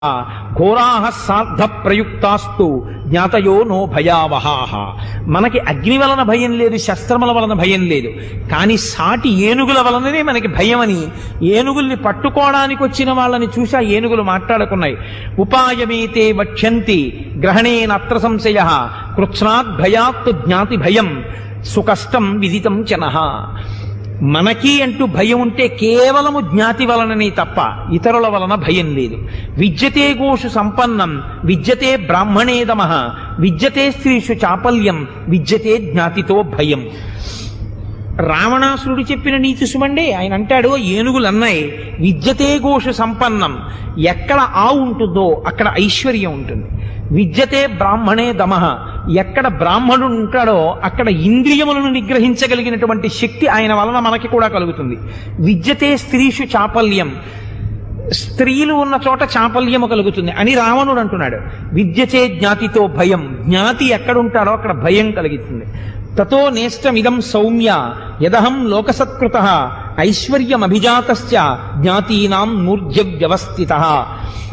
ఘోరాహ సార్ధ ప్రయుక్తాస్తు జ్ఞాతయో no భయావహాహ మనకి అగ్ని వలన భయం లేదు శస్త్రముల వలన భయం లేదు కానీ సాటి ఏనుగుల వలననే మనకి భయం అని ఏనుగుల్ని పట్టుకోవడానికి వచ్చిన వాళ్ళని చూసి ఆ ఏనుగులు మాట్లాడుకున్నాయి ఉపాయమేతే వక్ష్యంతి గ్రహణేనత్ర సంశయ కృత్స్నాత్ భయాత్ జ్ఞాతి భయం సుకష్టం విదితం చనః మనకి అంటూ భయం ఉంటే కేవలము జ్ఞాతి వలననే తప్ప ఇతరుల వలన భయం లేదు విద్యతే గోషు సంపన్నం విద్యతే బ్రాహ్మణేదమ విద్యతే స్త్రీషు చాపల్యం విద్యతే జ్ఞాతితో భయం రావణాసురుడు చెప్పిన నీతి సుమండి ఆయన అంటాడు ఏనుగులు అన్నాయి విద్యతే గోషు సంపన్నం ఎక్కడ ఆవు ఉంటుందో అక్కడ ఐశ్వర్యం ఉంటుంది విద్యతే బ్రాహ్మణే దమః ఎక్కడ బ్రాహ్మణుడు ఉంటాడో అక్కడ ఇంద్రియములను నిగ్రహించగలిగినటువంటి శక్తి ఆయన వలన మనకి కూడా కలుగుతుంది విద్యతే స్త్రీషు చాపల్యం స్త్రీలు ఉన్న చోట చాపల్యము కలుగుతుంది అని రావణుడు అంటున్నాడు విద్యచే జ్ఞాతితో భయం జ్ఞాతి ఎక్కడుంటాడో అక్కడ భయం కలుగుతుంది తతో నేష్టమిదం సౌమ్య యదహం లోకసత్కృత ఐశ్వర్యమభిజాత జ్ఞాతీనాం మూర్ధ్య వ్యవస్థిత